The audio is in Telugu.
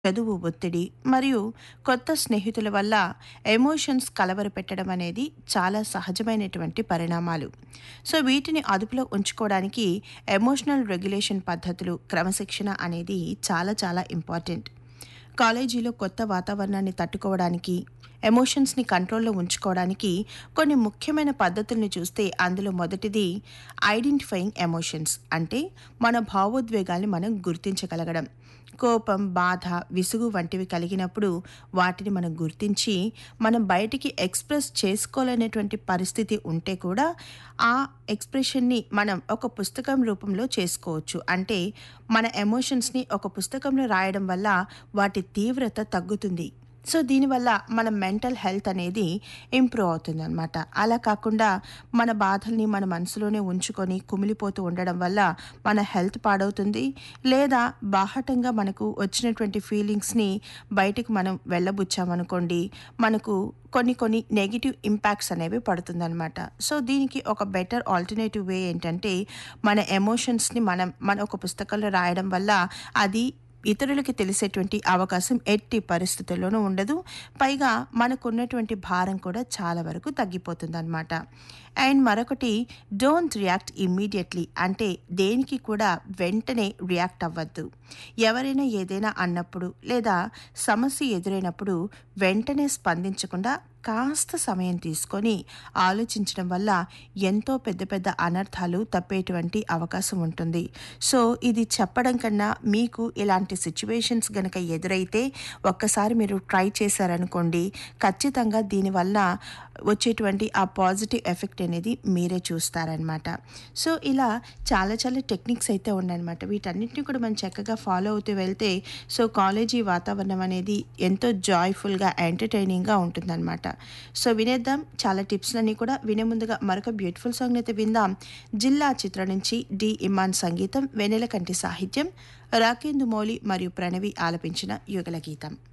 చదువు ఒత్తిడి మరియు కొత్త స్నేహితుల వల్ల ఎమోషన్స్ కలవరపెట్టడం అనేది చాలా సహజమైనటువంటి పరిణామాలు సో వీటిని అదుపులో ఉంచుకోవడానికి ఎమోషనల్ రెగ్యులేషన్ పద్ధతులు క్రమశిక్షణ అనేది చాలా చాలా ఇంపార్టెంట్ కాలేజీలో కొత్త వాతావరణాన్ని తట్టుకోవడానికి ఎమోషన్స్ని కంట్రోల్లో ఉంచుకోవడానికి కొన్ని ముఖ్యమైన పద్ధతుల్ని చూస్తే అందులో మొదటిది ఐడెంటిఫైయింగ్ ఎమోషన్స్ అంటే మన భావోద్వేగాల్ని మనం గుర్తించగలగడం కోపం బాధ విసుగు వంటివి కలిగినప్పుడు వాటిని మనం గుర్తించి మనం బయటికి ఎక్స్ప్రెస్ చేసుకోలేనటువంటి పరిస్థితి ఉంటే కూడా ఆ ఎక్స్ప్రెషన్ని మనం ఒక పుస్తకం రూపంలో చేసుకోవచ్చు అంటే మన ఎమోషన్స్ని ఒక పుస్తకంలో రాయడం వల్ల వాటి తీవ్రత తగ్గుతుంది సో దీనివల్ల మన మెంటల్ హెల్త్ అనేది ఇంప్రూవ్ అవుతుంది అనమాట అలా కాకుండా మన బాధల్ని మన మనసులోనే ఉంచుకొని కుమిలిపోతూ ఉండడం వల్ల మన హెల్త్ పాడవుతుంది లేదా బాహటంగా మనకు వచ్చినటువంటి ఫీలింగ్స్ని బయటకు మనం వెళ్ళబుచ్చామనుకోండి మనకు కొన్ని కొన్ని నెగిటివ్ ఇంపాక్ట్స్ అనేవి పడుతుందన్నమాట సో దీనికి ఒక బెటర్ ఆల్టర్నేటివ్ వే ఏంటంటే మన ఎమోషన్స్ని మనం మన ఒక పుస్తకంలో రాయడం వల్ల అది ఇతరులకి తెలిసేటువంటి అవకాశం ఎట్టి పరిస్థితుల్లోనూ ఉండదు పైగా మనకున్నటువంటి భారం కూడా చాలా వరకు తగ్గిపోతుంది అనమాట అండ్ మరొకటి డోంట్ రియాక్ట్ ఇమ్మీడియట్లీ అంటే దేనికి కూడా వెంటనే రియాక్ట్ అవ్వద్దు ఎవరైనా ఏదైనా అన్నప్పుడు లేదా సమస్య ఎదురైనప్పుడు వెంటనే స్పందించకుండా కాస్త సమయం తీసుకొని ఆలోచించడం వల్ల ఎంతో పెద్ద పెద్ద అనర్థాలు తప్పేటువంటి అవకాశం ఉంటుంది సో ఇది చెప్పడం కన్నా మీకు ఇలాంటి సిచ్యువేషన్స్ గనక ఎదురైతే ఒక్కసారి మీరు ట్రై చేశారనుకోండి ఖచ్చితంగా దీనివల్ల వచ్చేటువంటి ఆ పాజిటివ్ ఎఫెక్ట్ అనేది మీరే చూస్తారనమాట సో ఇలా చాలా చాలా టెక్నిక్స్ అయితే ఉన్నాయన్నమాట వీటన్నిటిని కూడా మనం చక్కగా ఫాలో అవుతూ వెళ్తే సో కాలేజీ వాతావరణం అనేది ఎంతో జాయ్ఫుల్గా ఎంటర్టైనింగ్గా ఉంటుందన్నమాట సో వినేద్దాం చాలా టిప్స్లన్నీ కూడా వినే ముందుగా మరొక బ్యూటిఫుల్ సాంగ్ అయితే విందాం జిల్లా చిత్రం నుంచి డి ఇమాన్ సంగీతం వెనెల కంటి సాహిత్యం రాకేందు మౌలి మరియు ప్రణవి ఆలపించిన యుగల గీతం